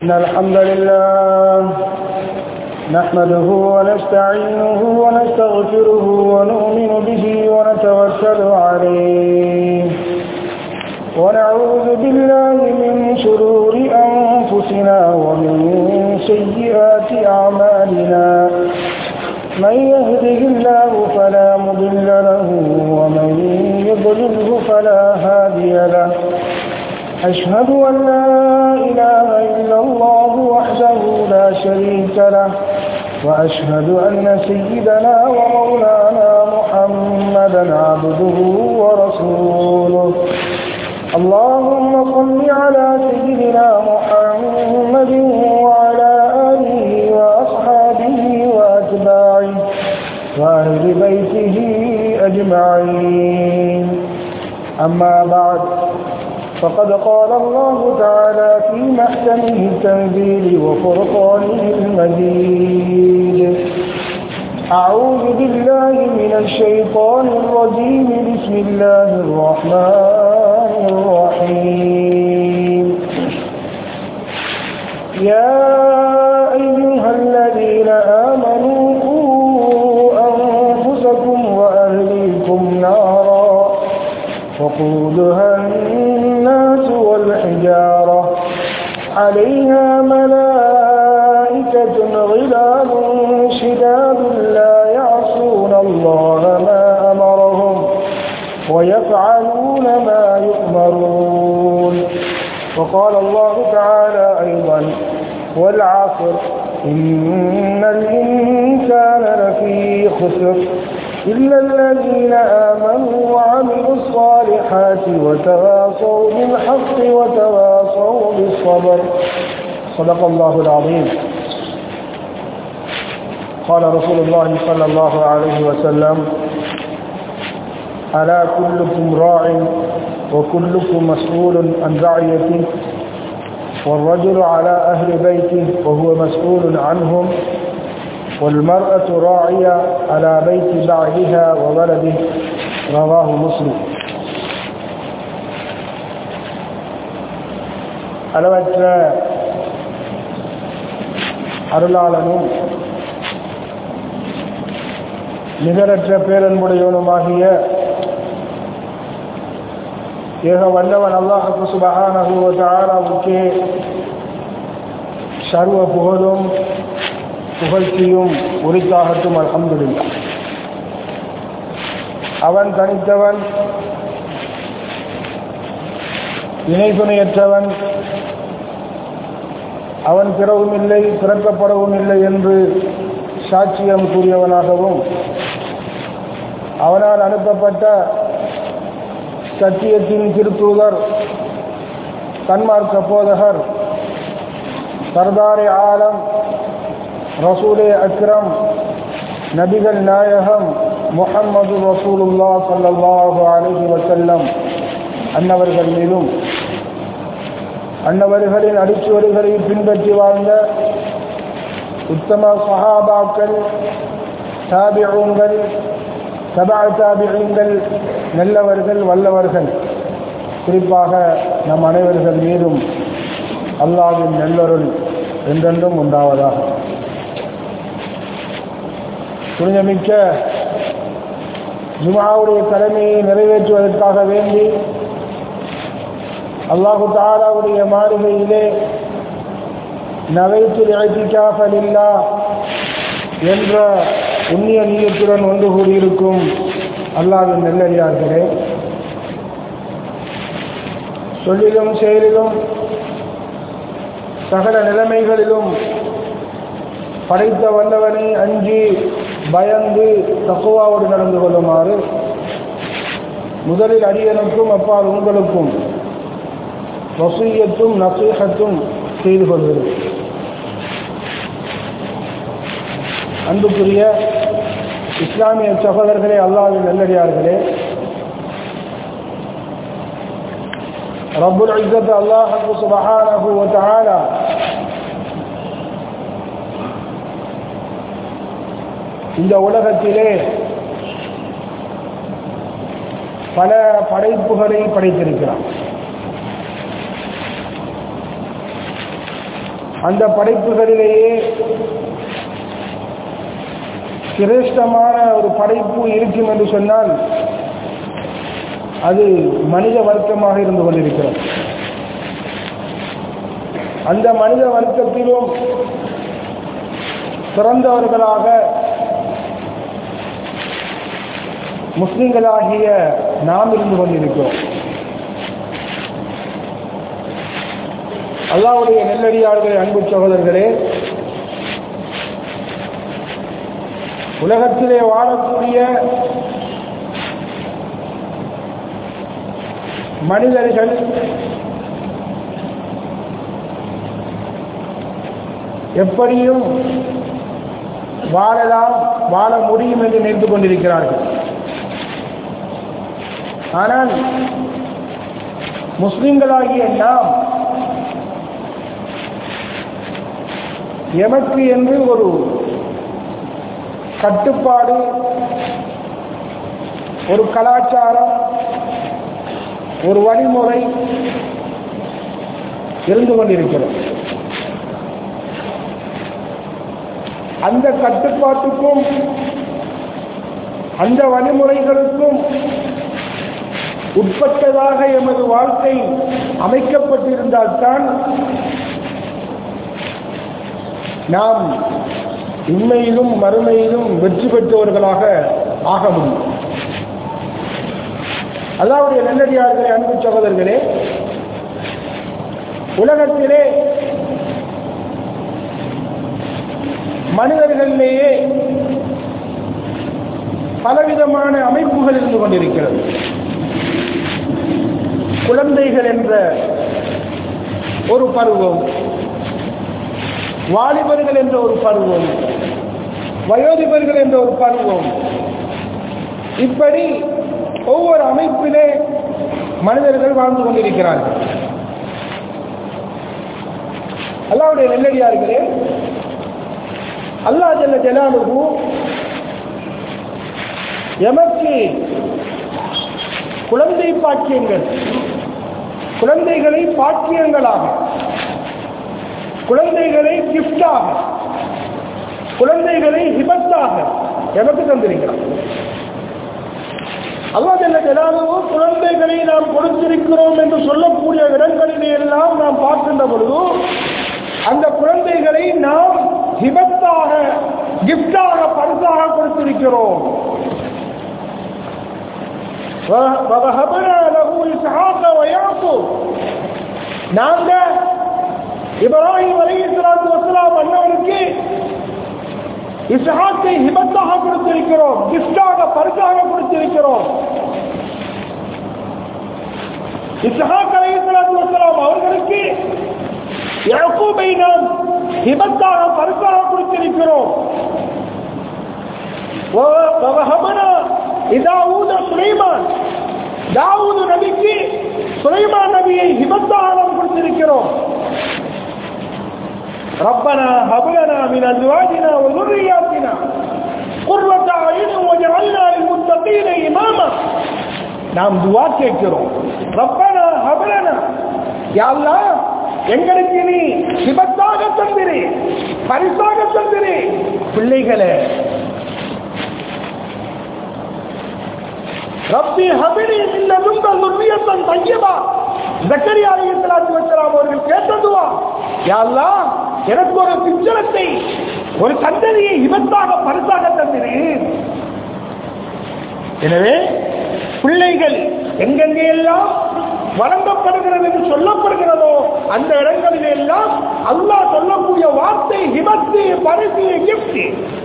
إن الحمد لله نحمده ونستعينه ونستغفره ونؤمن به ونتوكل عليه ونعوذ بالله من شرور أنفسنا ومن سيئات أعمالنا من يهده الله فلا مضل له ومن يضلله فلا هادي له أشهد أن لا إله إلا الله وحده لا شريك له وأشهد أن سيدنا ومولانا محمدا عبده ورسوله اللهم صل على سيدنا محمد وعلى آله وأصحابه وأتباعه وأهل بيته أجمعين أما بعد فقد قال الله تعالى في محكمه التنزيل وفرقانه المجيد أعوذ بالله من الشيطان الرجيم بسم الله الرحمن الرحيم يا أيها الذين آمنوا قوا أنفسكم وأهليكم نارا وقودها الناس والحجارة عليها ملائكة غلال شداد لا يعصون الله ما أمرهم ويفعلون ما يؤمرون وقال الله تعالى أيضا والعصر إن الإنسان لفي خسر إلا الذين آمنوا وعملوا الصالحات وتواصوا بالحق وتواصوا بالصبر صدق الله العظيم قال رسول الله صلى الله عليه وسلم ألا كلكم راع وكلكم مسؤول عن رعيته والرجل على أهل بيته وهو مسؤول عنهم والمرأة راعية على بيت بعلها وولده رواه مسلم அளவற்ற அருளாளனும் நிகரற்ற பேரன்புடையவனுமாகிய ஏக வல்லவன் அல்லாஹு சுபஹானஹு தாராவுக்கே சர்வ புகழும் புகழ்ச்சியும் உரித்தாகட்டும் அல்ஹம்துலில்லா அவன் தனித்தவன் இணைதுணையற்றவன் அவன் பிறவும் இல்லை பிறக்கப்படவும் இல்லை என்று சாட்சியம் கூறியவனாகவும் அவனால் அனுப்பப்பட்ட சத்தியத்தின் திருத்தூதர் தன்மார்க்க போதகர் சர்தாரே ஆலம் ரசூலே அக்ரம் நபிகள் நாயகம் முகம்மது ரசூலுல்லா சல்லாஹு அலஹி வசல்லம் அன்னவர்கள் மீதும் அன்னவர்களின் அடிச்சுவடுகளை பின்பற்றி வாழ்ந்த உத்தம சஹாபாக்கள் தாபிዑங்கள் சபா தாபிகள் நல்லவர்கள் வல்லவர்கள் குறிப்பாக நம் அனைவர்கள் மீதும் அல்லாவின் நல்லொருள் என்றென்றும் உண்டாவதாக புனிதமிக்க ஜுமாவுடைய கடமையை நிறைவேற்றுவதற்காக வேண்டி அல்லாஹு தாலாவுடைய மாளிகையிலே நவைத்தில் இழத்திக்காஃபலில்லா என்ற உண்ணிய நீயத்துடன் ஒன்று கூடியிருக்கும் அல்லாவின் நெல்லறியார்களே சொல்லிலும் செயலிலும் சகல நிலைமைகளிலும் படைத்த வல்லவனை அஞ்சி பயந்து தக்குவாவோடு நடந்து கொள்ளுமாறு முதலில் அரியனுக்கும் அப்பால் உங்களுக்கும் வசூயத்தும் நசீகத்தும் செய்து கொள்கிறது அன்புக்குரிய இஸ்லாமிய சகோதரர்களே அல்லாவின் நல்லடியார்களே ரப்புல் இஸ்ஸத் அல்லாஹு சுபஹானஹு வ தஆலா இந்த உலகத்திலே பல படைப்புகளை படைத்திருக்கிறான் அந்த படைப்புகளிலேயே சிரேஷ்டமான ஒரு படைப்பு இருக்கும் என்று சொன்னால் அது மனித வர்க்கமாக இருந்து கொண்டிருக்கிறது அந்த மனித வர்க்கத்திலும் சிறந்தவர்களாக முஸ்லிம்களாகிய நாம் இருந்து கொண்டிருக்கிறோம் அல்லாவுடைய நெல்லடியார்களே அன்பு சகோதரர்களே உலகத்திலே வாழக்கூடிய மனிதர்கள் எப்படியும் வாழலாம் வாழ முடியும் என்று நினைத்து கொண்டிருக்கிறார்கள் ஆனால் முஸ்லிம்களாகிய நாம் எமக்கு என்று ஒரு கட்டுப்பாடு ஒரு கலாச்சாரம் ஒரு வழிமுறை இருந்து கொண்டிருக்கிறது அந்த கட்டுப்பாட்டுக்கும் அந்த வழிமுறைகளுக்கும் உட்பட்டதாக எமது வாழ்க்கை அமைக்கப்பட்டிருந்தால்தான் நாம் உண்மையிலும் மறுமையிலும் வெற்றி பெற்றவர்களாக ஆக முடியும் அல்லாவுடைய நல்லடியார்களே அன்பு சகோதரர்களே உலகத்திலே மனிதர்களிலேயே பலவிதமான அமைப்புகள் இருந்து கொண்டிருக்கிறது குழந்தைகள் என்ற ஒரு பருவம் வாலிபர்கள் என்ற ஒரு பருவம் வயோதிபர்கள் என்ற ஒரு பருவம் இப்படி ஒவ்வொரு அமைப்பிலே மனிதர்கள் வாழ்ந்து கொண்டிருக்கிறார்கள் அல்லாவுடைய நெல்லடியார்களே அல்லா ஜல்ல ஜலாலுகு எமக்கு குழந்தை பாக்கியங்கள் குழந்தைகளை பாக்கியங்களாக குழந்தைகளை கிஃப்டாக குழந்தைகளை ஹிபத்தாக எமக்கு தந்திருக்கிறார் அல்லா ஜல்ல ஜலாலுகு குழந்தைகளை நாம் கொடுத்திருக்கிறோம் என்று சொல்லக்கூடிய இடங்களிலே எல்லாம் நாம் பார்க்கின்ற பொழுது அந்த குழந்தைகளை நாம் ஹிபத்தாக கிஃப்டாக பரிசாக கொடுத்திருக்கிறோம் நாங்க இப்ராஹிம் அலி இஸ்லாத்து வசலாம் அண்ணவனுக்கு இஸ்ஹாக்கை ஹிபத்தாக கொடுத்திருக்கிறோம் கிஃப்டாக பரிசாக கொடுத்திருக்கிறோம் இஸ்ஹாக் அலி இஸ்லாத்து வசலாம் அவர்களுக்கு யாக்கூபை நாம் ஹிபத்தாக பரிசாக கொடுத்திருக்கிறோம் இதாவூத சுலைமான் தாவூது நபிக்கு சுலைமான் நபியை ஹிபத்தாக நாம் கொடுத்திருக்கிறோம் ربنا هب لنا من ازواجنا وذرياتنا قرة اعين واجعلنا للمتقين اماما நாம் துவா கேட்கிறோம் ரப்பனா ஹபலனா யா அல்லாஹ் எங்களுக்கு நீ சிபத்தாக தந்திரு பரிசாக தந்திரு பிள்ளைகளே ரப்பி ஹபினி மின்ன தும்ப துர்ரியத்தன் தையபா ஜக்கரியா அலைஹிஸ்ஸலாத்து வஸலாம் அவர்கள் கேட்டதுவா யா அல்லாஹ் எனக்கு ஒரு பிச்சரத்தை ஒரு சந்ததியை இவத்தாக பரிசாக தந்திரு எனவே பிள்ளைகள் எங்கெங்கே எல்லாம் வழங்கப்படுகிறது என்று சொல்லப்படுகிறதோ அந்த இடங்களில் எல்லாம் அல்லாஹ் சொல்லக்கூடிய வார்த்தை ஹிபத்து பரிசு கிஃப்ட்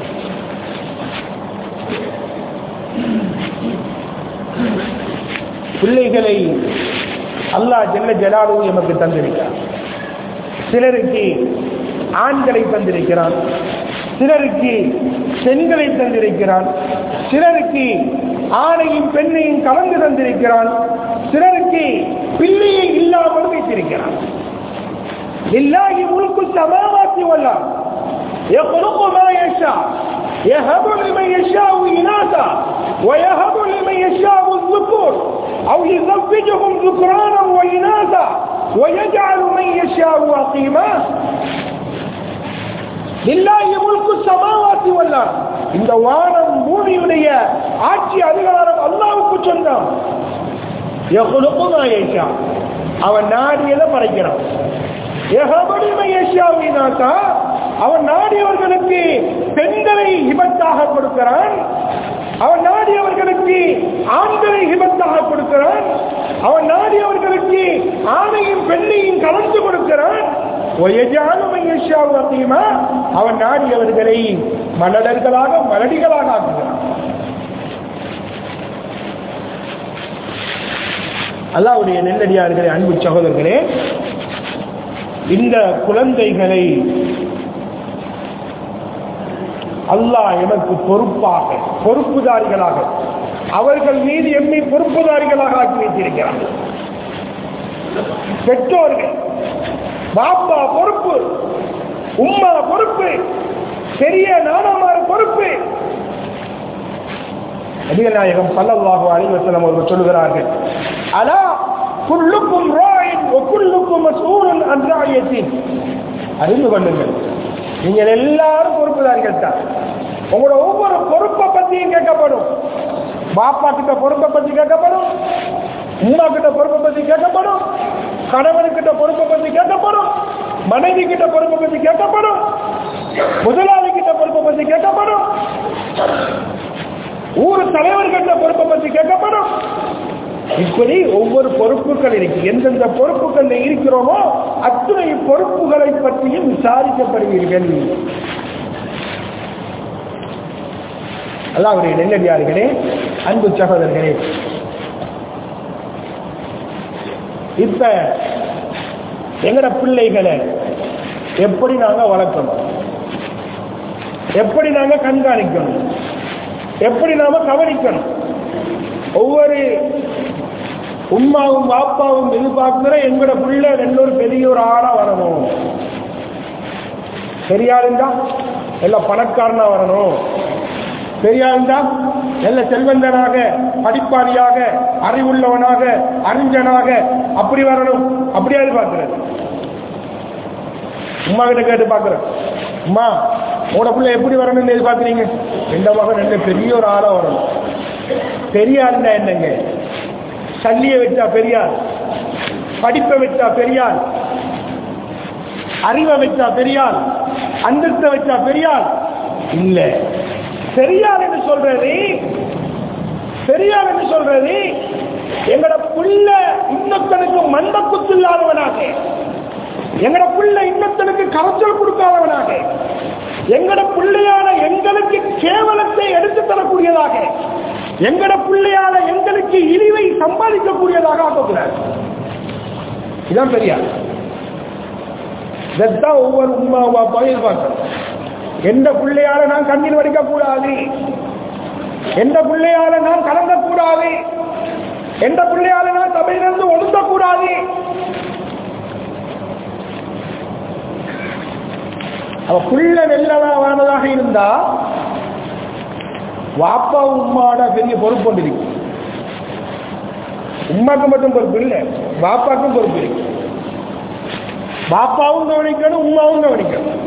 பிள்ளைகளை அல்லாஹ் ஜெல்ல ஜலாலு எமக்கு தந்திருக்கிறார் சிலருக்கு ஆண்களை தந்திருக்கிறான் சிலருக்கு பெண்களை தந்திருக்கிறான் சிலருக்கு ஆணையும் பெண்ணையும் கலந்து தந்திருக்கிறான் சிலருக்கு பிள்ளையை இல்லாமல் வைத்திருக்கிறான் இல்லாஹி முழுக்கு சமாவாத்தி வல்லாம் يخلق ما يشاء يهب لمن يشاء إناثا ويهب لمن يشاء الذكور أو يزوجهم ذكرانا وإناثا ويجعل من يشاء عقيما சமாவாத்தி வல்லார் இந்த வானம் பூமியுடைய ஆட்சி அதிகாரம் அல்லாவுக்கு சொன்னான் யகுலுக்கும் ஆயேஷா அவன் நாடியதை மறைக்கிறான் எகபடி மையேஷாவினாக்கா அவன் நாடியவர்களுக்கு பெண்களை ஹிபத்தாக கொடுக்கிறான் அவன் நாடியவர்களுக்கு ஆண்களை ஹிபத்தாக கொடுக்கிறான் அவன் நாடியவர்களுக்கு ஆணையும் பெண்ணையும் கலந்து கொடுக்கிறான் அவன் நாடியவர்களை மலடர்களாக மலடிகளாக ஆக்குகிறான் அல்லாவுடைய நெல்லடியார்களே அன்பு சகோதரர்களே இந்த குழந்தைகளை அல்லாஹ் எனக்கு பொறுப்பாக பொறுப்புதாரிகளாக அவர்கள் மீது எம்மை பொறுப்புதாரிகளாக ஆக்கி வைத்திருக்கிறார் பெற்றோர்கள் பாப்பா பொறுப்பு உம்மா பொறுப்பு பெரிய நானமார் பொறுப்பு நபிகநாயகம் சல்லல்லாஹு அலைஹி வஸல்லம் அவர்கள் சொல்கிறார்கள் அலா குல்லுக்கும் ராயின் ஒக்குல்லுக்கும் மஸ்ஊலுன் அன் ராயத்தின் அறிந்து கொள்ளுங்கள் நீங்கள் எல்லாரும் பொறுப்புதாரிகள் தான் உங்களோட ஒவ்வொரு பொறுப்பை பத்தியும் கேட்கப்படும் பாப்பா கிட்ட பொறுப்பை பத்தி கேட்கப்படும் உமா கிட்ட பொறுப்பை பத்தி கேட்கப்படும் கணவனுக்கிட்ட பொறுப்பை பத்தி கேட்கப்படும் மனைவி கிட்ட பொறுப்பை பத்தி கேட்கப்படும் முதலாளி கிட்ட பொறுப்பை பத்தி கேட்கப்படும் ஊர் தலைவர்கிட்ட பொறுப்பை பத்தி கேட்கப்படும் இப்படி ஒவ்வொரு பொறுப்புகள் இருக்கு எந்தெந்த பொறுப்புகள் இருக்கிறோமோ அத்துணை பொறுப்புகளை பற்றியும் விசாரிக்கப்படுவீர்கள் அல்லாவுடைய நெல்லடியார்களே அன்பு சகோதரர்களே இப்ப எங்கட பிள்ளைகளை எப்படி நாங்க வளர்க்கணும் எப்படி நாங்க கண்காணிக்கணும் எப்படி நாம கவனிக்கணும் ஒவ்வொரு உம்மாவும் பாப்பாவும் எதிர்பார்க்கிற எங்கட பிள்ளை ரெண்டு ஒரு பெரிய ஒரு ஆளா வரணும் பெரியாருந்தா எல்லாம் பணக்காரனா வரணும் பெரியாருந்தா நல்ல செல்வந்தனாக படிப்பாளியாக அறிவுள்ளவனாக அறிஞனாக அப்படி வரணும் அப்படியா எதிர்பார்க்கிறது உமா கிட்ட கேட்டு பார்க்கிறேன் அம்மா உங்களோட பிள்ளை எப்படி வரணும்னு எதிர்பார்க்குறீங்க எந்த மகன் நல்ல பெரிய ஒரு ஆளா வரணும் பெரியாருந்தா என்னங்க சல்லிய வச்சா பெரியார் படிப்பை வச்சா பெரியார் அறிவை வச்சா பெரியார் அந்தஸ்தை வச்சா பெரியார் இல்ல பெரியார் என்று சொல்றது பெரியார் என்று சொல்றது எங்கட புள்ள இன்னொத்தனுக்கு மண்ட குத்தில்லாதவனாக எங்கட புள்ள இன்னொத்தனுக்கு கரைச்சல் கொடுக்காதவனாக எங்கட பிள்ளையான எங்களுக்கு கேவலத்தை எடுத்து தரக்கூடியதாக எங்கட பிள்ளையால எங்களுக்கு இழிவை சம்பாதிக்கக்கூடியதாக ஆக்கக்கூடாது இதான் பெரியார் இதைத்தான் ஒவ்வொரு உமா பாப்பாவும் எதிர்பார்க்கணும் எந்த பிள்ளையால நான் கண்ணீர் வடிக்க கூடாது எந்த பிள்ளையால நான் கலங்கக்கூடாது எந்த பிள்ளையால நான் சபையிலிருந்து ஒழுங்கக்கூடாது அவ புள்ள வெள்ளவானதாக இருந்தா வாப்பா உம்மாட பெரிய பொறுப்பு ஒன்று இருக்கு உம்மாக்கு மட்டும் பொறுப்பு இல்லை பாப்பாக்கும் பொறுப்பு இருக்கு பாப்பாவும் கவனிக்கணும் உம்மாவும் கவனிக்கணும்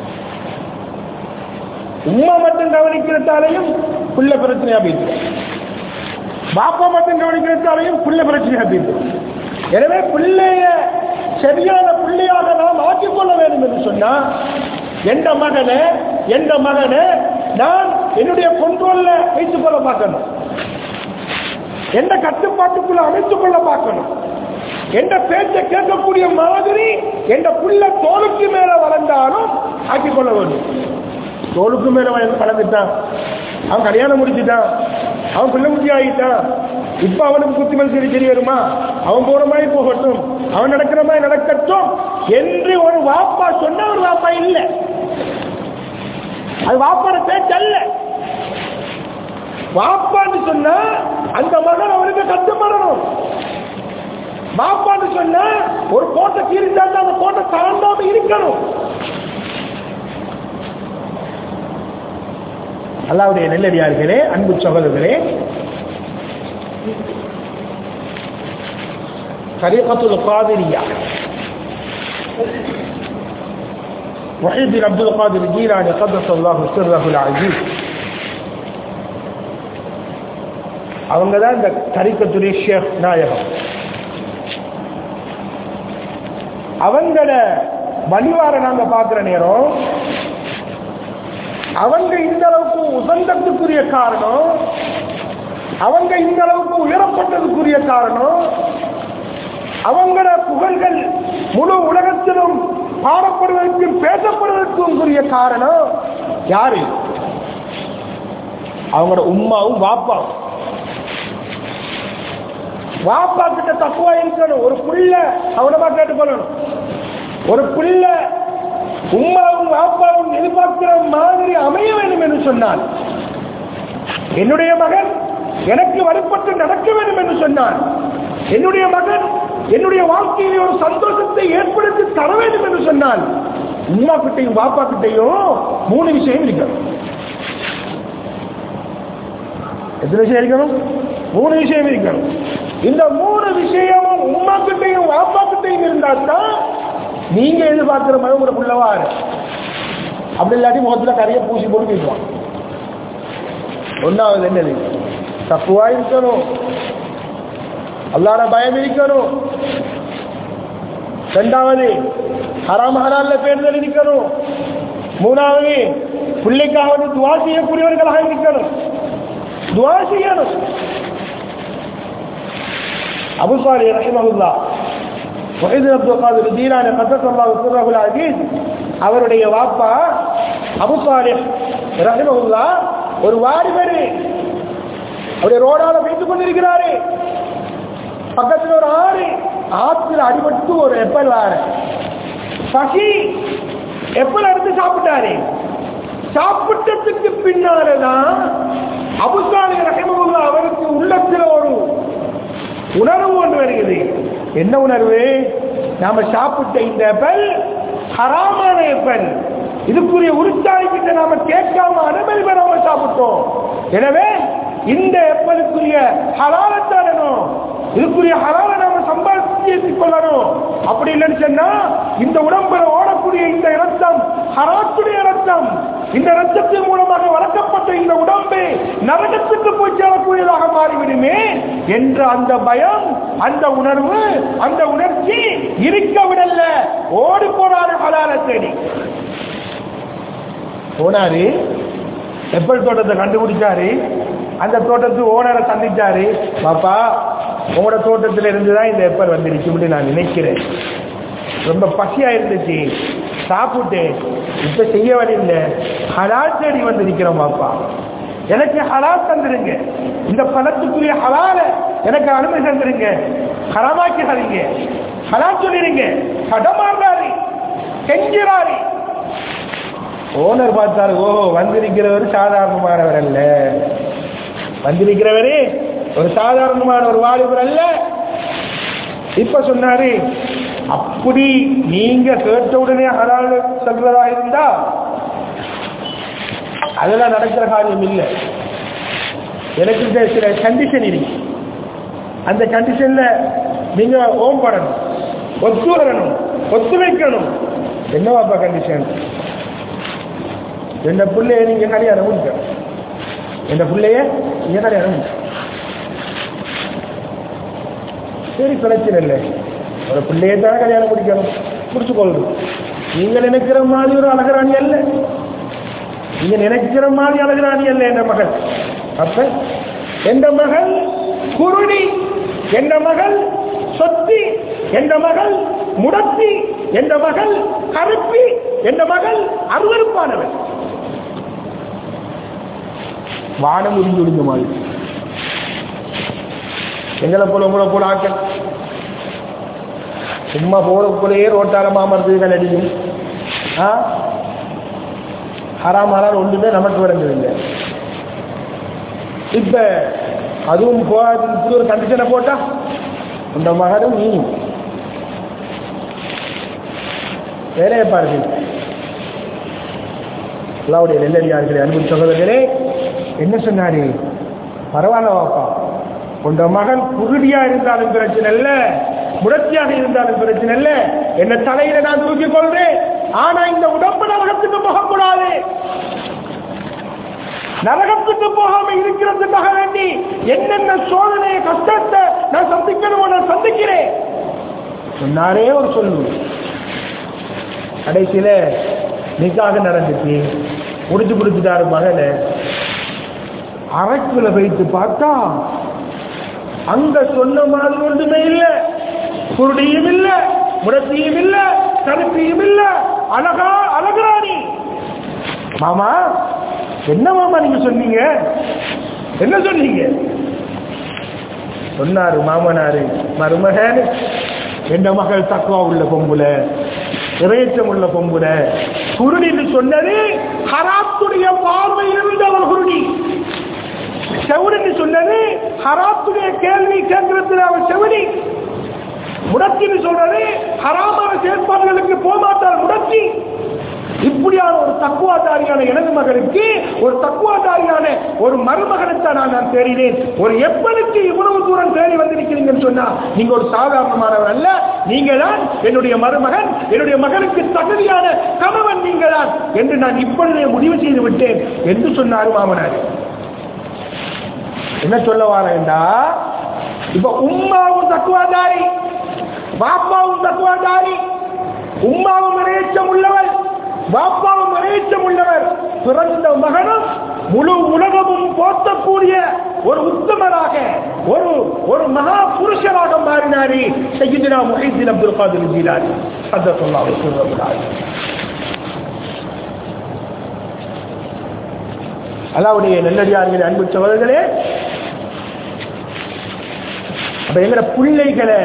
உம்மா மட்டும் கவனிக்கிறதாலையும் புள்ள பிரச்சனையா போயிட்டு பாப்பா மட்டும் கவனிக்கிறதாலையும் புள்ள பிரச்சனையா போயிட்டு எனவே பிள்ளைய சரியான பிள்ளையாக நாம் ஆக்கிக்கொள்ள வேண்டும் என்று சொன்னா எந்த மகனை எந்த மகனை நான் என்னுடைய கொண்டோல்ல வைத்துக் கொள்ள பார்க்கணும் எந்த கட்டுப்பாட்டுக்குள்ள அமைத்துக் கொள்ள பார்க்கணும் எந்த பேச்சை கேட்கக்கூடிய மாதிரி எந்த புள்ள தோலுக்கு மேல வளர்ந்தாலும் ஆக்கிக் கொள்ள வேண்டும் தோலுக்கு மேல வளர்ந்துட்டான் அவன் கல்யாணம் முடிச்சுட்டான் அவன் பிள்ளை முடி ஆகிட்டான் இப்ப அவனுக்கு குத்திமல் சரி சரி வருமா அவன் போற மாதிரி போகட்டும் அவன் நடக்கிற மாதிரி நடக்கட்டும் என்று ஒரு வாப்பா சொன்ன ஒரு வாப்பா இல்லை அது வாப்பாட பேச்சு அல்ல வாப்பான்னு சொன்னா அந்த மகன் அவனுக்கு கட்டுப்படணும் பாப்பான்னு சொன்னா ஒரு கோட்டை கீறிட்டாங்க அந்த கோட்டை தாண்டாம இருக்கணும் அல்லாவுடைய நெல்லடியார்களே அன்பு சகோதரர்களே தரீகத்துல் காதிரியா வஹீதீன் அப்துல் காதிர் ஜீலானி கதசல்லாஹு சிர்ரஹுல் அஜீஸ் அவங்க தான் இந்த தரிக்கத்துடைய ஷேக் நாயகம் அவங்கள வழிவார நாங்க பார்க்கிற நேரம் அவங்க இந்த அளவுக்கு உசந்தத்துக்குரிய காரணம் அவங்க இந்த அளவுக்கு உயரப்பட்டதுக்குரிய காரணம் அவங்கள புகழ்கள் முழு உலகத்திலும் பாடப்படுவதற்கும் பேசப்படுவதற்கும் உரிய காரணம் யாரு அவங்களோட உம்மாவும் வாப்பாவும் வாப்பா கிட்ட தப்புவா இருக்கணும் ஒரு புள்ள அவனமா கேட்டுக்கொள்ளணும் ஒரு புள்ள உம்மாவும் வாப்பாவும் எதிர்பார்க்கிற மாதிரி அமைய வேண்டும் என்று சொன்னான் என்னுடைய மகன் எனக்கு வலுப்பட்டு நடக்க வேண்டும் என்று சொன்னான் என்னுடைய மகன் என்னுடைய வாழ்க்கையிலே ஒரு சந்தோஷத்தை ஏற்படுத்தி தர வேண்டும் என்று சொன்னான் உம்மா கிட்டையும் பாப்பா கிட்டையும் மூணு விஷயம் இருக்கணும் எத்தனை விஷயம் இருக்கணும் மூணு விஷயம் இருக்கணும் இந்த மூணு விஷயமும் உம்மா கிட்டையும் வாப்பா கிட்டையும் இருந்தா தான் நீங்க எதிர்பார்க்கிற மாதிரி உங்களை புள்ளவா அப்படி இல்லாட்டி முகத்துல கரையை பூசி போட்டு கேட்குவான் ஒன்னாவது என்னது தப்புவா இருக்கணும் அல்லாட பயம் இருக்கணும் ரெண்டாவது ஹராம் ஹலால்ல பேர்தல் இருக்கணும் மூணாவது பிள்ளைக்காக வந்து துவா செய்யக்கூடியவர்களாக இருக்கணும் துவா செய்யணும் அபுசாரி ரஹிமகுல்லா வஹீது அப்துல் காதிர் ஜீலானி கத்தசல்லாஹு சிர்ரஹுல் அஜீஸ் அவருடைய வாப்பா அபு சாலிஹ் ரஹிமகுல்லா ஒரு வாலிபர் அவருடைய ரோடால வைத்துக் கொண்டிருக்கிறாரு பக்கத்தில் ஒரு ஆறு ஆத்துல அடிபட்டு ஒரு எப்பல் வார பசி எப்பல் எடுத்து சாப்பிட்டாரு சாப்பிட்டதுக்கு பின்னாலதான் அபுசாலி ரஹிமகுல்லா அவருக்கு உள்ளத்துல ஒரு உணர்வு ஒன்று வருகிறது என்ன உணர்வு நாம சாப்பிட்ட இந்த எப்பல் ஹராமான எப்பல் இதுக்குரிய உருச்சாலை கிட்ட நாம கேட்காம அனுமதி பெறாம சாப்பிட்டோம் எனவே இந்த எப்பலுக்குரிய ஹலாலத்தாடணும் இதுக்குரிய ஹலால நாம சம்பாதிச்சு கொள்ளணும் அப்படி இல்லைன்னு சொன்னா இந்த உடம்புல ஓடக்கூடிய இந்த இரத்தம் ஹராத்துடைய இரத்தம் இந்த ரத்தத்தின் மூலமாக வளர்க்கப்பட்ட இந்த உடம்பு நரகத்துக்கு போய் சேரக்கூடியதாக மாறிவிடுமே என்ற அந்த பயம் அந்த உணர்வு அந்த உணர்ச்சி இருக்க விடல ஓடி போனாரு ஹலால தேடி போனாரு எப்பல் தோட்டத்தை கண்டுபிடிச்சாரு அந்த தோட்டத்து ஓனரை சந்திச்சாரு பாப்பா உங்களோட தோட்டத்தில் இருந்து தான் இந்த எப்பல் வந்துருச்சு நான் நினைக்கிறேன் ரொம்ப பசியா இருந்துச்சு சாப்பிட்டேன் இப்ப செய்ய வழியில்லை ஹலால் தேடி வந்து நிக்கிறோம் பாப்பா எனக்கு ஹலால் தந்துருங்க இந்த பணத்துக்குரிய ஹலால எனக்கு அனுமதி தந்துருங்க ஹராமாக்கி தருங்க ஹலால் சொல்லிருங்க கடமாடுறாரு கெஞ்சிறாரு ஓனர் பார்த்தாரு ஓ வந்திருக்கிறவர் சாதாரணமானவர் அல்ல வந்திருக்கிறவரே ஒரு சாதாரணமான ஒரு வாலிபர் அல்ல இப்ப சொன்னாரு அப்படி நீங்க கேட்ட உடனே ஹலால் சொல்றதா இருந்தா அதெல்லாம் நடக்கிற காரியம் இல்லை எனக்கு இந்த சில கண்டிஷன் இருக்கு அந்த கண்டிஷன்ல நீங்க ஓம் படணும் ஒத்து வரணும் ஒத்துழைக்கணும் என்னவாப்பா கண்டிஷன் எந்த பிள்ளைய நீங்க கல்யாணம் முடிக்க எந்த பிள்ளைய நீங்க கல்யாணம் முடிக்க சரி பிரச்சனை இல்லை ஒரு பிள்ளையை தான் கல்யாணம் முடிக்கணும் முடிச்சு கொள்ளணும் நீங்க நினைக்கிற மாதிரி ஒரு அழகராணி அல்ல நீங்க நினைக்கிற மாதிரி அழகராணி அல்ல என்ற மகள் அப்ப எந்த மகள் குருடி என்ற மகள் சொத்தி என்ற மகள் முடத்தி என்ற மகள் கருப்பி என்ற மகள் அருவருப்பானவன் வானம் உறிஞ்சு உறிஞ்ச மாதிரி எங்களை போல உங்களை போல ஆக்கள் சும்மா போறக்குள்ளேயே ரோட்டார மாமரத்துகள் அடிக்கும் ஆ ஹராம் ஹராம் ஒன்றுமே நமக்கு விளங்குதில்லை இப்ப அதுவும் போகாதுக்கு இப்படி ஒரு கண்டிஷனை போட்டா இந்த மகனும் நீ வேலையை பாருங்கள் அல்லாவுடைய நெல்லடியார்களே அன்பு சகோதரர்களே என்ன சொன்னாரு பரவாயில்ல வாப்பா உங்க மகன் குருடியா இருந்தாலும் பிரச்சனை இல்ல முடத்தியாக இருந்தாலும் பிரச்சனை இல்ல என்ன தலையில நான் தூக்கிக் கொள்றேன் ஆனா இந்த உடம்பு நரகத்துக்கு போகக்கூடாது நரகத்துக்கு போகாம இருக்கிறதுக்காக வேண்டி என்னென்ன சோதனை கஷ்டத்தை நான் சந்திக்கணும் நான் சந்திக்கிறேன் சொன்னாரே ஒரு சொல்லு கடைசியில நிக்காக நடந்துச்சு முடிச்சு கொடுத்துட்டாரு மகனை அரைக்குல வைத்து பார்த்தா அங்க சொன்ன மாதிரி ஒன்றுமே இல்ல குருடியும் இல்ல முடத்தியும் இல்ல கருப்பியும் இல்ல அழகா அழகுராணி மாமா என்ன மாமா நீங்க சொன்னீங்க என்ன சொன்னீங்க சொன்னாரு மாமனாரு மருமகன் எந்த மகள் தக்குவா உள்ள பொம்புல இறையச்சம் உள்ள பொம்புல குருடின்னு சொன்னது ஹராத்துடைய பார்வையில் இருந்தவர் குருடி செவடின்னு சொன்னது ஹராத்துடைய கேள்வி கேட்கறதுல அவர் செவடி முடக்கின்னு சொல்றது ஹராமான செயற்பாடுகளுக்கு போமாட்டார் முடக்கி இப்படியான ஒரு தக்குவாதாரியான எனது மகனுக்கு ஒரு தக்குவாதாரியான ஒரு மருமகனைத்தான் நான் நான் தேடினேன் ஒரு எப்பனுக்கு இவ்வளவு தூரம் தேடி வந்திருக்கிறீங்கன்னு சொன்னா நீங்க ஒரு சாதாரணமானவர் அல்ல நீங்க தான் என்னுடைய மருமகன் என்னுடைய மகனுக்கு தகுதியான கணவன் நீங்க தான் என்று நான் இப்பொழுதே முடிவு செய்து விட்டேன் என்று சொன்னார் மாமனார் என்ன சொல்ல வாரேன்டா இப்ப உம்மாவும் தக்குவாதாரி பாப்பாவும் தக்குவாதாரி உம்மாவும் இறையச்சம் உள்ளவர் பாப்பாவும் இறையச்சம் உள்ளவர் பிறந்த மகனும் முழு உலகமும் போற்றக்கூடிய ஒரு உத்தமராக ஒரு ஒரு மகா புருஷராக மாறினாரி சையீனா முஹிதீன் அப்துல் காதிர் ஜீலானி சல்லல்லாஹு அலைஹி வஸல்லம் அல்லாவுடைய நல்லடியார்கள் அன்பு சகோதரர்களே அப்ப எங்கட பிள்ளைகளை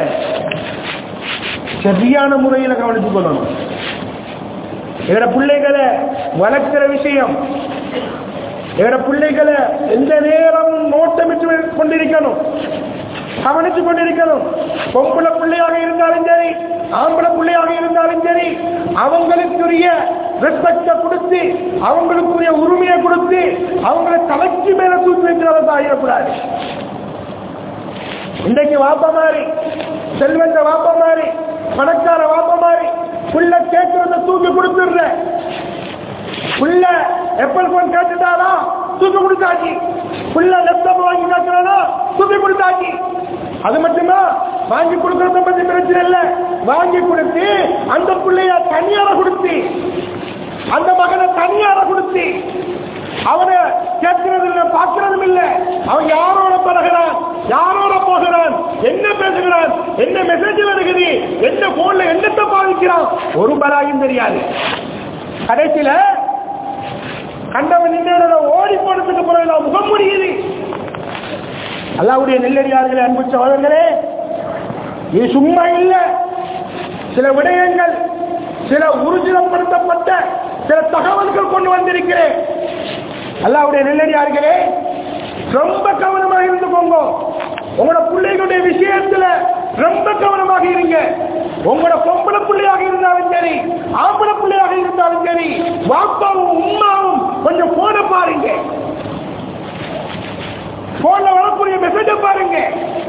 சரியான முறையில் கவனித்துக் கொள்ளணும் எங்கட பிள்ளைகளை வளர்க்கிற விஷயம் எங்கட பிள்ளைகளை எந்த நேரமும் நோட்டமிட்டு கொண்டிருக்கணும் கவனித்துக் கொண்டிருக்கணும் பொம்பளை பிள்ளையாக இருந்தாலும் சரி ஆம்பளை பிள்ளையாக இருந்தாலும் சரி அவங்களுக்குரிய ரெஸ்பெக்ட கொடுத்து அவங்களுக்குரிய உரிமையை கொடுத்து அவங்களை தலைக்கு மேல தூக்கி வைக்கிறவங்க ஆகிடக்கூடாது இன்றைக்கு வாப்ப மாதிரி செல்வந்த வாப்ப மாதிரி பணக்கார வாப்ப மாதிரி புள்ள கேட்கறத தூக்கி கொடுத்துடுற புள்ள எப்பல் போன் கேட்டுட்டாரா தூக்கி கொடுத்தாச்சு புள்ள லேப்டாப் வாங்கி கேட்கிறானா தூக்கி கொடுத்தாச்சு அது மட்டுமா வாங்கி கொடுக்கறத பத்தி பிரச்சனை இல்ல வாங்கி கொடுத்து அந்த பிள்ளைய தனியார கொடுத்து அந்த மகனை தனியார கொடுத்து அவனை கேட்கிறது இல்ல பார்க்கறதும் இல்ல அவன் யாரோட பழகிறான் யாரோட போகிறான் என்ன பேசுகிறான் என்ன மெசேஜ் வருகிறது என்ன போன்ல என்னத்தை பாதிக்கிறான் ஒரு பலாயும் தெரியாது கடைசியில கண்டவன் நின்று ஓடி போனதுக்கு பிறகு நான் முகம் முடியுது அல்லாவுடைய நெல்லடியார்களே அன்பு சோதர்களே இது சும்மா இல்ல சில விடயங்கள் சில உறுதிப்படுத்தப்பட்ட சில தகவல்கள் கொண்டு வந்திருக்கிறேன் அல்லாவுடைய நெல்லடியார்களே ரொம்ப கவனமாக இருந்துக்கோங்க உங்களோட பிள்ளைகளுடைய விஷயத்துல ரொம்ப கவனமாக இருங்க உங்களோட பொம்பளை பிள்ளையாக இருந்தாலும் சரி ஆம்பளை பிள்ளையாக இருந்தாலும் சரி வாப்பாவும் உம்மாவும் கொஞ்சம் போன பாருங்க போன்ல வரக்கூடிய மெசேஜ பாருங்க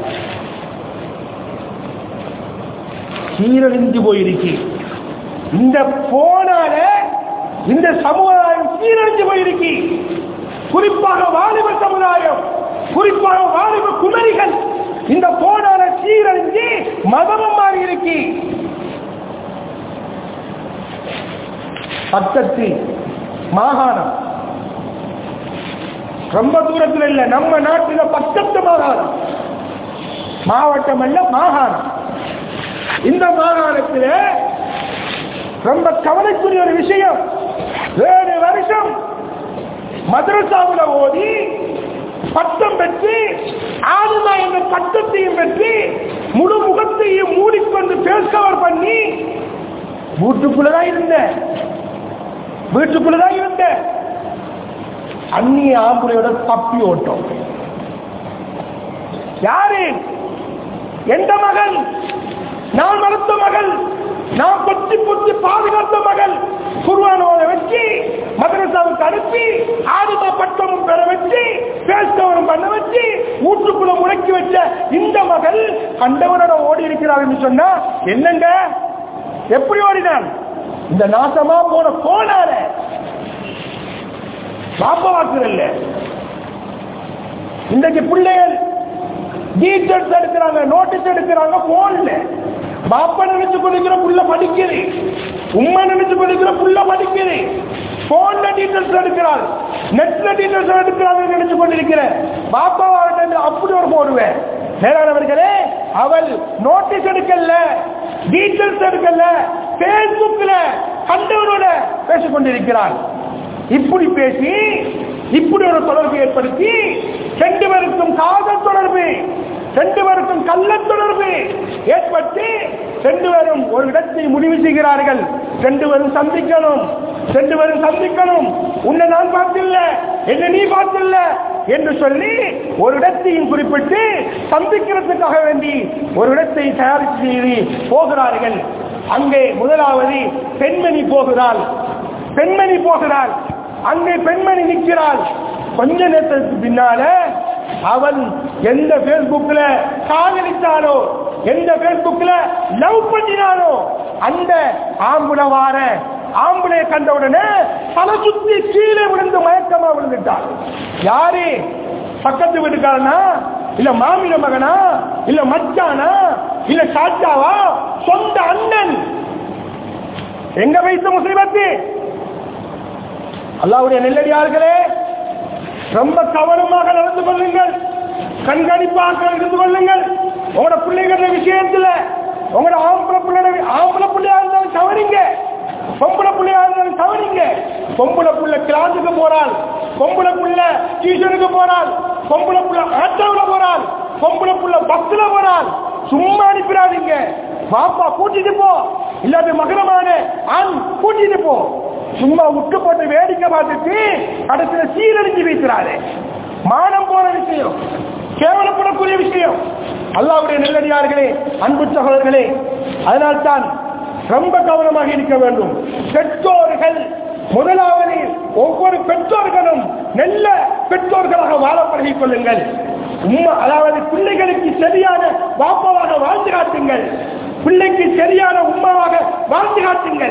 சீரழிஞ்சு போயிருக்கு இந்த போனால இந்த சமுதாயம் சீரழிஞ்சு போயிருக்கு குறிப்பாக வாலிப சமுதாயம் குறிப்பாக வாலிப குமரிகள் இந்த போனால சீரழிஞ்சு மதம் மாறி இருக்கு பக்கத்து மாகாணம் ரொம்ப தூரத்தில் இல்ல நம்ம நாட்டில் பக்கத்து மாகாணம் மாவட்டம் அல்ல மாகாணம் இந்த மாகாணத்தில் ரொம்ப கவலைக்குரிய ஒரு விஷயம் ஏழு வருஷம் மதரசாவுல ஓதி பட்டம் பெற்று ஆளுமா என்ற பட்டத்தையும் பெற்று முழு முகத்தையும் மூடிக்கொண்டு பேஸ் கவர் பண்ணி வீட்டுக்குள்ளதான் இருந்தேன் வீட்டுக்குள்ளதான் இருந்தேன் அந்நிய ஆம்புலையோட தப்பி ஓட்டம் யாரு எந்த மகள் நான் வளர்த்த மகள் நான் பொத்தி பொத்தி பாதுகாத்த மகள் குருவானோட வச்சு மதரசாவுக்கு அனுப்பி ஆதிமா பட்டமும் பெற வச்சு பேஸ்தவரும் பண்ண வச்சு வீட்டுக்குள்ள முடக்கி வச்ச இந்த மகள் கண்டவனோட ஓடி இருக்கிறார் சொன்னா என்னங்க எப்படி ஓடினான் இந்த நாசமா போன போனால பாப்பவாக்குறல்ல இன்றைக்கு பிள்ளைகள் டீச்சர்ஸ் எடுக்கிறாங்க நோட்டீஸ் எடுக்கிறாங்க போன்ல பாப்பா நினைச்சு கொண்டிருக்கிற புள்ள படிக்குது உண்மை நினைச்சு கொண்டிருக்கிற புள்ள படிக்குது போன்ல டீட்டெயில்ஸ் எடுக்கிறாள் நெட்ல டீட்டெயில்ஸ் எடுக்கிறாங்க நினைச்சு கொண்டிருக்கிற பாப்பா அப்படி ஒரு போடுவேன் மேலானவர்களே அவள் நோட்டீஸ் எடுக்கல டீட்டெயில்ஸ் எடுக்கல பேஸ்புக்ல கண்டவரோட பேசிக் கொண்டிருக்கிறாள் இப்படி பேசி இப்படி ஒரு தொடர்பு ஏற்படுத்தி ரெண்டு பேருக்கும் காதல் தொடர்பு ரெண்டு பேருக்கும் கள்ள தொடர்பு ஏற்பட்டு ரெண்டு பேரும் ஒரு இடத்தை முடிவு செய்கிறார்கள் ரெண்டு பேரும் சந்திக்கணும் ரெண்டு பேரும் சந்திக்கணும் உன்னை நான் பார்த்தில்ல என்ன நீ பார்த்தில்ல என்று சொல்லி ஒரு இடத்தையும் குறிப்பிட்டு சந்திக்கிறதுக்காக வேண்டி ஒரு இடத்தை தயாரித்து செய்து போகிறார்கள் அங்கே முதலாவது பெண்மணி போகிறாள் பெண்மணி போகிறாள் அங்கே பெண்மணி நிற்கிறாள் கொஞ்ச நேரத்துக்கு பின்னால அவன் எந்த பேஸ்புக்ல காதலித்தானோ எந்த பேஸ்புக்ல லவ் பண்ணினானோ அந்த ஆம்புல வார ஆம்புலைய கண்ட உடனே தலை சுத்தி கீழே விழுந்து மயக்கமா விழுந்துட்டான் யாரு பக்கத்து வீட்டுக்காரனா இல்ல மாமிட மகனா இல்ல மச்சானா இல்ல சாச்சாவா சொந்த அண்ணன் எங்க வைத்த முஸ்லிமத்து அல்லாவுடைய நெல்லடியார்களே ரொம்ப கவனமாக நடந்து கொள்ளுங்கள் கண்காணிப்பாக இருந்து கொள்ளுங்கள் உங்களோட பிள்ளைகள விஷயத்துல உங்களோட ஆம்பளை பிள்ளை ஆம்பளை பிள்ளையா இருந்தாலும் கவனிங்க பொம்பளை பிள்ளையா இருந்தாலும் கவனிங்க பொம்பளை புள்ள கிளாஸுக்கு போறாள் பொம்பளை புள்ள டியூஷனுக்கு போறாள் பொம்பளை புள்ள ஆட்டோவில் போறாள் பொம்பளை புள்ள பஸ்ல போறாள் சும்மா அனுப்பிடாதீங்க பாப்பா கூட்டிட்டு போ இல்லாத மகரமான ஆண் கூட்டிட்டு போ சும்மா விட்டு போட்டு வேடிக்கை பார்த்துட்டு கடைசியில சீரழிஞ்சு வீசுறாரு மானம் போன விஷயம் கேவலப்படக்கூடிய விஷயம் அல்லாவுடைய நெல்லடியார்களே அன்பு சகோதரர்களே அதனால்தான் ரொம்ப கவனமாக இருக்க வேண்டும் பெற்றோர்கள் முதலாவது ஒவ்வொரு பெற்றோர்களும் நல்ல பெற்றோர்களாக வாழ பழகிக் கொள்ளுங்கள் உம்மா அதாவது பிள்ளைகளுக்கு சரியான வாப்பாவாக வாழ்ந்து காட்டுங்கள் பிள்ளைக்கு சரியான உமாவாக வாழ்ந்து காட்டுங்கள்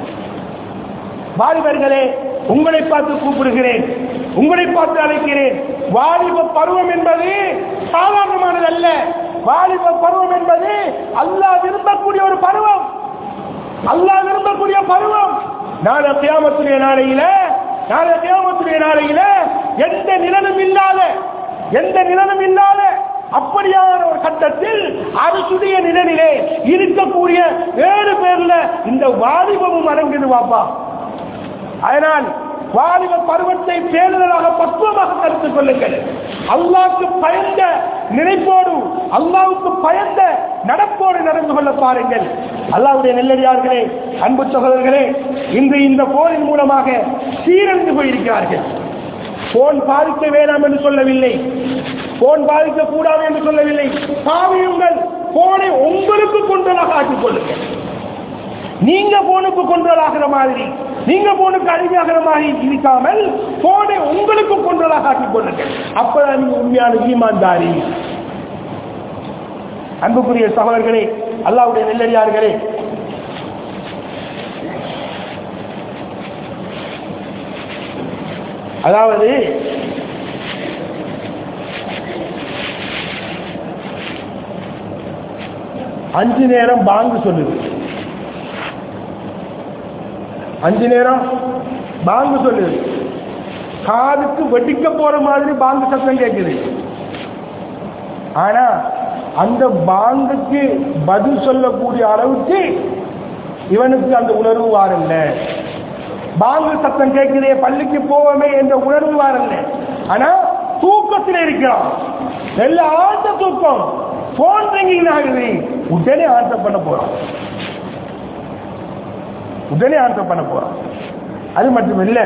வாலிபர்களே உங்களை பார்த்து கூப்பிடுகிறேன் உங்களை பார்த்து அழைக்கிறேன் வாலிப பருவம் என்பது சாதாரணமானது அல்ல வாலிப பருவம் என்பது அல்லாஹ் விரும்பக்கூடிய ஒரு பருவம் அல்லாஹ் விரும்பக்கூடிய பருவம் நாளை கியாமத்துடைய நாளையில நாளை கியாமத்துடைய நாளையில எந்த நிலனும் இல்லாத எந்த நிலனும் இல்லாத அப்படியான ஒரு கட்டத்தில் அரசுடைய நிலையிலே இருக்கக்கூடிய ஏழு பேர்ல இந்த வாலிபமும் அடங்குது வாப்பா அதனால் வாலிப பருவத்தை பேணுதலாக பக்குவமாக கருத்துக் கொள்ளுங்கள் அல்லாவுக்கு பயந்த நினைப்போடு அல்லாவுக்கு பயந்த நடப்போடு நடந்து கொள்ள பாருங்கள் அல்லாவுடைய நெல்லடியார்களே அன்பு சகோதரர்களே இன்று இந்த போரின் மூலமாக சீரழிந்து போயிருக்கிறார்கள் போன் பாதிக்க வேண்டாம் என்று சொல்லவில்லை போன் பாதிக்க கூடாது என்று சொல்லவில்லை பாவியுங்கள் போனை உங்களுக்கு கொண்டதாக ஆக்கிக் கொள்ளுங்கள் நீங்க போனுக்கு கொண்டல் ஆகிற மாதிரி நீங்க போனுக்கு அடிமையாகிற மாதிரி இருக்காமல் போனை உங்களுக்கு கொண்டலாக ஆக்கிக் கொள்ளுங்கள் அப்பதான் நீங்க உண்மையான ஈமான்தாரி அன்புக்குரிய சகோதரர்களே அல்லாவுடைய நெல்லடியார்களே அதாவது அஞ்சு நேரம் பாங்கு சொல்லுது அஞ்சு நேரம் பாங்கு சொல்லுது காதுக்கு வெடிக்க போற மாதிரி பாங்கு சத்தம் கேட்குது ஆனா அந்த பாங்குக்கு பதில் சொல்லக்கூடிய அளவுக்கு இவனுக்கு அந்த உணர்வு வாரல்ல பாங்கு சத்தம் கேட்கிறே பள்ளிக்கு போவோமே என்ற உணர்வு வாரல்ல ஆனா தூக்கத்தில் இருக்கிறான் நல்ல ஆழ்ந்த தூக்கம் போன் ரிங்கிங் ஆகுது உடனே ஆன்சர் பண்ண போறான் உடனே ஆன்சர் பண்ண போறான் அது மட்டும் இல்ல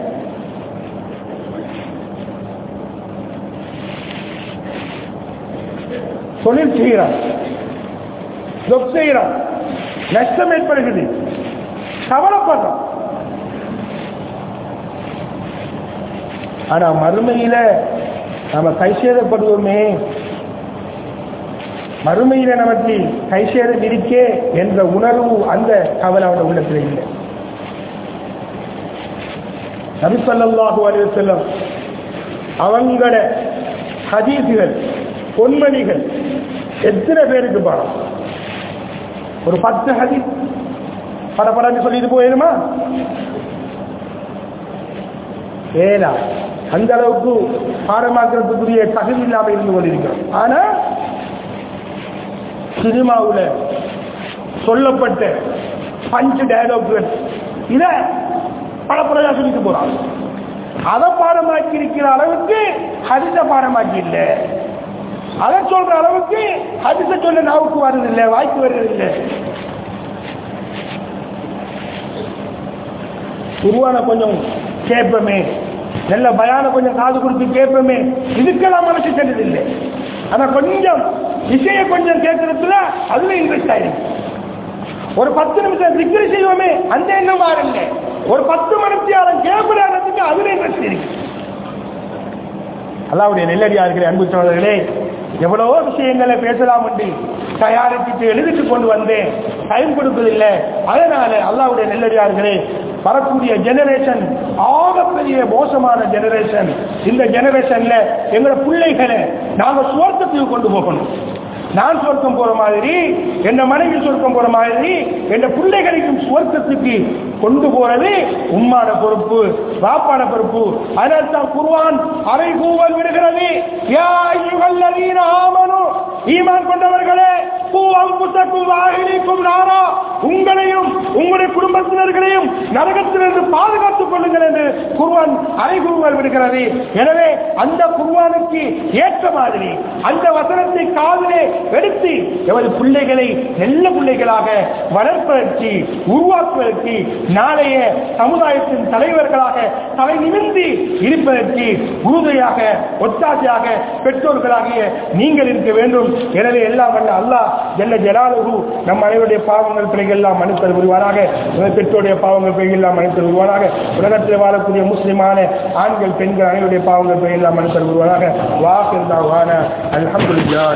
தொழில் செய்கிறான் ஜொப் செய்கிறான் நஷ்டம் ஏற்படுகிறது கவலைப்படுறான் ஆனா மறுமையில நாம கை சேதப்படுவோமே மறுமையில நமக்கு கை சேதம் இருக்கே என்ற உணர்வு அந்த கவலை அவன உள்ளத்தில் இல்லை நபிசல்லாஹு அலைஹி வஸல்லம் அவங்கள ஹதீசுகள் பொன்மணிகள் எத்தனை பேருக்கு பாடம் ஒரு பத்து ஹதீஸ் படப்படன்னு சொல்லிட்டு போயிருமா ஏலா அந்த அளவுக்கு பாடமாக்கிறதுக்குரிய தகுதி இல்லாமல் இருந்து கொண்டிருக்கிறோம் ஆனா சினிமாவுல சொல்லப்பட்ட பஞ்சு டயலாக்கள் இத படப்படையா சொல்லிட்டு போறாங்க அதை பாடமாக்கி இருக்கிற அளவுக்கு ஹரித பாடமாக்கி இல்ல அதை சொல்ற அளவுக்கு ஹரித சொல்ல நாவுக்கு வருதில்லை வாய்க்கு வருவதில்லை உருவான கொஞ்சம் கேட்பமே நல்ல பயான கொஞ்சம் காது கொடுத்து கேட்பமே இதுக்கெல்லாம் மனசு சென்றதில்லை ஆனா கொஞ்சம் இசையை கொஞ்சம் கேட்கறதுல அதுல இன்ட்ரெஸ்ட் ஆயிருக்கு ஒரு பத்து நிமிஷம் திக்ரி செய்வோமே அந்த எண்ணம் மாறல ஒரு பத்து மணித்தியாலம் கேட்படாததுக்கு அதுல இன்ட்ரெஸ்ட் இருக்கு அல்லாவுடைய நெல்லடியா இருக்கிற அன்பு சோதர்களே எவ்வளவோ விஷயங்களை பேசலாம் என்று தயாரித்து எழுதிட்டு கொண்டு வந்தேன் டைம் கொடுப்பதில்லை அதனால அல்லாவுடைய நெல்லடியார்களே வரக்கூடிய ஜெனரேஷன் ஆகப்பெரிய மோசமான ஜெனரேஷன் இந்த ஜெனரேஷன்ல எங்களோட பிள்ளைகளை நாங்க சுவர்க்கத்துக்கு கொண்டு போகணும் நான் சொர்க்கம் போற மாதிரி என் மனைவி சொர்க்கம் போற மாதிரி என் பிள்ளைகளையும் சுவர்க்கத்துக்கு கொண்டு போறது உம்மான பொறுப்பு வாப்பான பொறுப்பு அதனால் தான் குர்வான் அரை கூவல் விடுகிறது யா அய்யுஹல்லதீன ஆமனு ஈமான் கொண்டவர்களே பூ அம்புசக்கும் வாகிலிக்கும் நாரா உங்களையும் உங்களுடைய குடும்பத்தினர்களையும் நரகத்திலிருந்து பாதுகாத்துக் கொள்ளுங்கள் என்று குர்வான் அறைகூறுகள் விடுகிறது எனவே அந்த குர்வானுக்கு ஏற்ற மாதிரி அந்த வசனத்தை காதிலே எடுத்து எமது பிள்ளைகளை நல்ல பிள்ளைகளாக வளர்ப்பதற்கு உருவாக்குவதற்கு நாளைய சமுதாயத்தின் தலைவர்களாக தலை நிமிர்ந்து இருப்பதற்கு உறுதியாக ஒத்தாசையாக பெற்றோர்களாகிய நீங்கள் இருக்க வேண்டும் எனவே எல்லாம் வல்ல அல்லாஹ் ஜல்ல ஜலாலுகு நம் அனைவருடைய பாவங்கள் பிழைகள் எல்லாம் மனுத்தல் புரிவாராக உங்கள் பெற்றோருடைய பாவங்கள் பிழைகள் எல்லாம் மனுத்தல் புரிவாராக உலகத்தில் வாழக்கூடிய முஸ்லிமான ஆண்கள் பெண்கள் அனைவருடைய பாவங்கள் பிழைகள் எல்லாம் மனுத்தல் புரிவாராக வாக்கு அல்ஹம்துலில்லாஹ்